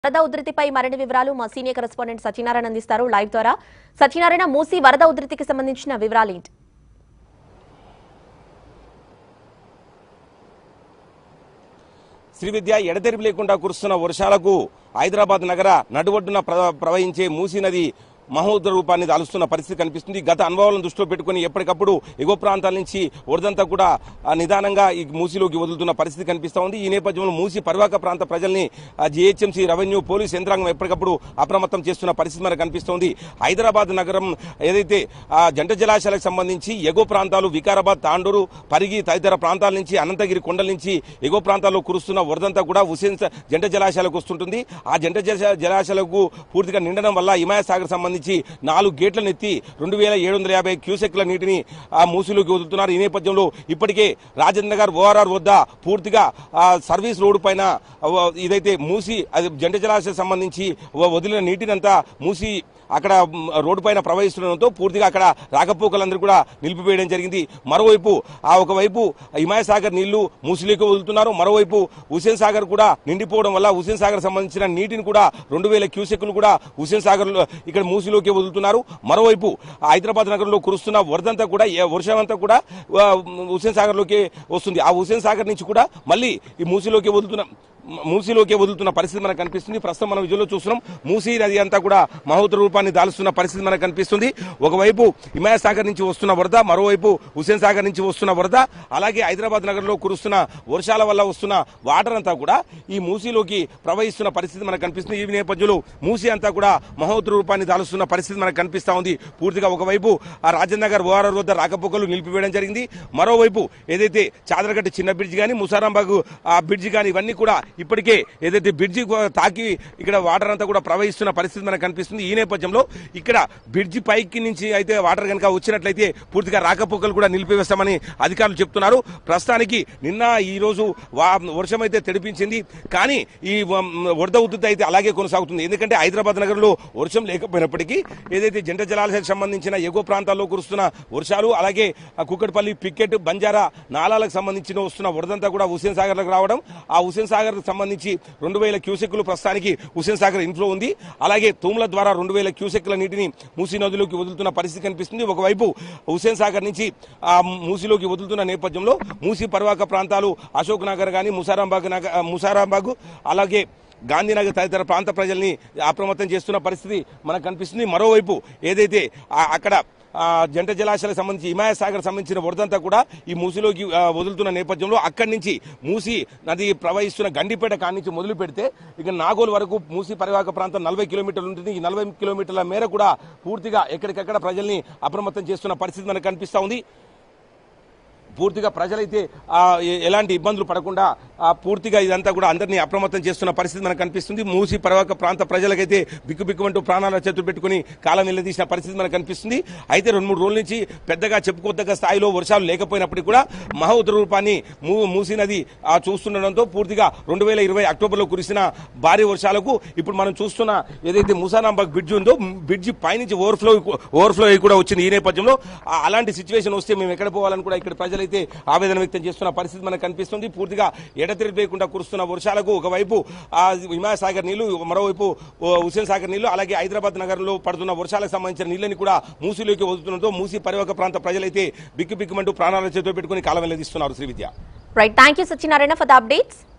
వరద ఉధృతిపై మరిన్ని వివరాలు మా సీనియర్ కరెస్పాండెంట్ సత్యనారాయణ అందిస్తారు లైవ్ ద్వారా సత్యనారాయణ మూసి వరద ఉధృతికి సంబంధించిన వివరాలు ఏంటి శ్రీవిద్య ఎడతెరిపి లేకుండా కురుస్తున్న వర్షాలకు హైదరాబాద్ నగర నడువొడ్డున ప్ర- ప్రవహించే మూసీ నది మహోదర రూపాన్ని దాలుస్తున్న పరిస్థితి కనిపిస్తుంది గత అనుభవాలను దృష్టిలో పెట్టుకుని ఎప్పటికప్పుడు ఎగువ ప్రాంతాల నుంచి వరదంతా కూడా ఆ, నిదానంగా ఈ మూసీలోకి వదులుతున్న పరిస్థితి కనిపిస్తా ఉంది ఈ నేపథ్యంలో మూసీ పరివాహక ప్రాంత ప్రజల్ని జిహెచ్ఎంసీ రెవెన్యూ పోలీస్ యంత్రాంగం ఎప్పటికప్పుడు అప్రమత్తం చేస్తున్న పరిస్థితి మనకు కనిపిస్తోంది హైదరాబాద్ నగరం ఏదైతే ఆ, జంట జలాశయాలకు సంబంధించి ఎగువ ప్రాంతాలు వికారాబాద్ తాండూరు పరిగి తదితర ప్రాంతాల నుంచి అనంతగిరి కొండల నుంచి ఎగువ ప్రాంతాల్లో కురుస్తున్న వరదంతా కూడా హుసేన్ స- జంట జలాశయాలకు వస్తుంటుంది ఆ జంట జల- జలాశయాలకు పూర్తిగా నిండడం వల్ల హిమాయత్ సాగర్ సంబంధించి నాలుగు గేట్లను ఎత్తి రెండు వేల ఏడు వందల యాభై క్యూసెక్ల నీటిని ఆ మూసిలోకి వదులుతున్నారు ఈ నేపథ్యంలో ఇప్పటికే రాజేంద్ర నగర్ ఓఆర్ఆర్ వద్ద పూర్తిగా ఆ, సర్వీస్ రోడ్డు పైన ఆ, ఇదైతే మూసి అది జంట జలాశయం సంబంధించి వ- వదిలిన నీటినంతా మూసి అక్కడ మ్, రోడ్డు పైన ప్రవహిస్తుండడంతో పూర్తిగా అక్కడ రాకపోకలందరూ కూడా నిలిపివేయడం జరిగింది మరోవైపు ఆ ఒకవైపు హిమాయత్ సాగర్ నీళ్లు మూసిలోకి వదులుతున్నారు మరోవైపు హుసేన్ సాగర్ కూడా నిండిపోవడం వల్ల హుసేన్ సాగర్ సంబంధించిన నీటిని కూడా రెండు వేల క్యూసెక్లు కూడా హుసేన్ సాగర్ ఇక్కడ మూసిలోకి వదులుతున్నారు మరోవైపు హైదరాబాద్ నగరంలో కురుస్తున్న వరదంతా కూడా ఏ వర్షం అంతా కూడా ఆ, హుసేన్ సాగర్లోకి వస్తుంది ఆ హుసేన్ సాగర్ నుంచి కూడా మళ్ళీ ఈ మూసిలోకి వదులుతున్న మూసీలోకి వదులుతున్న పరిస్థితి మనకు కనిపిస్తుంది ప్రస్తుతం మనం విజువల్లో చూస్తున్నాం మూసీ నది అంతా కూడా మహోత్తర రూపాన్ని దాలుస్తున్న పరిస్థితి మనకు కనిపిస్తుంది ఒకవైపు హిమాయత్ సాగర్ నుంచి వస్తున్న వరద మరోవైపు హుసేన్ సాగర్ నుంచి వస్తున్న వరద అలాగే హైదరాబాద్ నగరంలో కురుస్తున్న వర్షాల వల్ల వస్తున్న వాటర్ అంతా కూడా ఈ మూసీలోకి ప్రవహిస్తున్న పరిస్థితి మనకు కనిపిస్తుంది ఈ నేపథ్యంలో మూసీ అంతా కూడా మహోత్తర రూపాన్ని దాలుస్తున్న పరిస్థితి మనకు కనిపిస్తా ఉంది పూర్తిగా ఒకవైపు ఆ రాజేంద్ర నగర్ ఓఆర్ఆర్ వద్ద రాకపోకలు నిలిపివేయడం జరిగింది మరోవైపు ఏదైతే చాదరగట్ట చిన్న బ్రిడ్జ్ కానీ ముసారాంబాగ్ ఆ బ్రిడ్జ్ కానీ ఇవన్నీ కూడా ఇప్పటికే ఏదైతే బ్రిడ్జి తాకి ఇక్కడ వాటర్ అంతా కూడా ప్రవహిస్తున్న పరిస్థితి మనకు కనిపిస్తుంది ఈ నేపథ్యంలో ఇక్కడ బ్రిడ్జి పైకి నుంచి అయితే వాటర్ కనుక వచ్చినట్లయితే పూర్తిగా రాకపోకలు కూడా నిలిపివేస్తామని అధికారులు చెప్తున్నారు ప్రస్తుతానికి నిన్న ఈ రోజు వా- వర్షం అయితే తెడిపించింది కానీ ఈ వ- వరద ఉద్ధృతి అయితే అలాగే కొనసాగుతుంది ఎందుకంటే హైదరాబాద్ నగరంలో వర్షం లేకపోయినప్పటికీ ఏదైతే జంట జలాలకు సంబంధించిన ఎగువ ప్రాంతాల్లో కురుస్తున్న వర్షాలు అలాగే ఆ కుక్కటిపల్లి పికెట్ బంజారా నాలాలకు సంబంధించిన వస్తున్న వరదంతా కూడా హుసేన్ సాగర్లకు రావడం ఆ హుసేన్ సాగర్ సంబంధించి రెండు వేల క్యూసెక్లు ప్రస్తుతానికి హుసేన్ సాగర్ ఇన్ఫ్లో ఉంది అలాగే తూముల ద్వారా రెండు వేల క్యూసెక్ల నీటిని మూసీ నదిలోకి వదులుతున్న పరిస్థితి కనిపిస్తుంది ఒకవైపు హుసేన్ సాగర్ నుంచి ఆ మూసీలోకి వదులుతున్న నేపథ్యంలో మూసీ పరివాహక ప్రాంతాలు అశోక్ నగర్ కానీ ముసారాంబాగ్ నగర్ ముసారాంబాగ్ అలాగే గాంధీనగర్ తదితర ప్రాంత ప్రజల్ని అప్రమత్తం చేస్తున్న పరిస్థితి మనకు కనిపిస్తుంది మరోవైపు ఏదైతే ఆ- అక్కడ ఆ, జంట జలాశయాలకు సంబంధించి హిమాయత్ సాగర్ సంబంధించిన వరదంతా కూడా ఈ మూసిలోకి ఆ, వదులుతున్న నేపథ్యంలో అక్కడి నుంచి మూసి నది ప్రవహిస్తున్న గండిపేట కాడి నుంచి మొదలు పెడితే ఇక నాగోల్ వరకు మూసి పరివాహక ప్రాంతం నలభై కిలోమీటర్లు ఉంటుంది ఈ నలభై కిలోమీటర్ల మేర కూడా పూర్తిగా ఎక్కడికక్కడ ప్రజల్ని అప్రమత్తం చేస్తున్న పరిస్థితి మనకు కనిపిస్తా ఉంది పూర్తిగా ప్రజలైతే ఆ, ఎ- ఎలాంటి ఇబ్బందులు పడకుండా ఆ, పూర్తిగా ఇదంతా కూడా అందరినీ అప్రమత్తం చేస్తున్న పరిస్థితి మనకు కనిపిస్తుంది మూసి పర్వక ప్రాంత ప్రజలకైతే బిక్కు బిక్కుమంటూ ప్రాణాల చేతులు పెట్టుకుని కాలం నిలదీసిన పరిస్థితి మనకు కనిపిస్తుంది అయితే రెండు మూడు రోజుల నుంచి పెద్దగా చెప్పుకోదగ్గ స్థాయిలో వర్షాలు లేకపోయినప్పటికీ కూడా మహోత్తర రూపాన్ని మూ మూసి నది ఆ, చూస్తుండడంతో పూర్తిగా రెండు వేల ఇరవై అక్టోబర్లో కురిసిన భారీ వర్షాలకు ఇప్పుడు మనం చూస్తున్న ఏదైతే ముసానాంబాగ్ బ్రిడ్జ్ ఉందో బ్రిడ్జి పైనుంచి ఓవర్ఫ్లో ఓవర్ఫ్లో అయి కూడా వచ్చింది ఈ నేపథ్యంలో ఆ, అలాంటి సిచ్యువేషన్ వస్తే మేము ఎక్కడ పోవాలని కూడా ఇక్కడ ప్రజలైతే ఆవేదన వ్యక్తం చేస్తున్న పరిస్థితి మనకు కనిపిస్తుంది పూర్తిగా ఎడతెరిపి లేకుండా కురుస్తున్న వర్షాలకు ఒకవైపు ఆ హిమాయత్ సాగర్ నీళ్లు మరోవైపు ఓ, హుసేన్ సాగర్ నీళ్లు అలాగే హైదరాబాద్ నగరంలో పడుతున్న వర్షాలకు సంబంధించిన నీళ్ళని కూడా మూసిలోకి వదులుతుండటంతో మూసి పరివాహక ప్రాంత ప్రజలైతే బిక్కు బిక్కుమంటూ ప్రాణాల చేతిలో పెట్టుకుని కాలం వెల్లదీస్తున్నారు Srividya right thank you Satyanarayana for the updates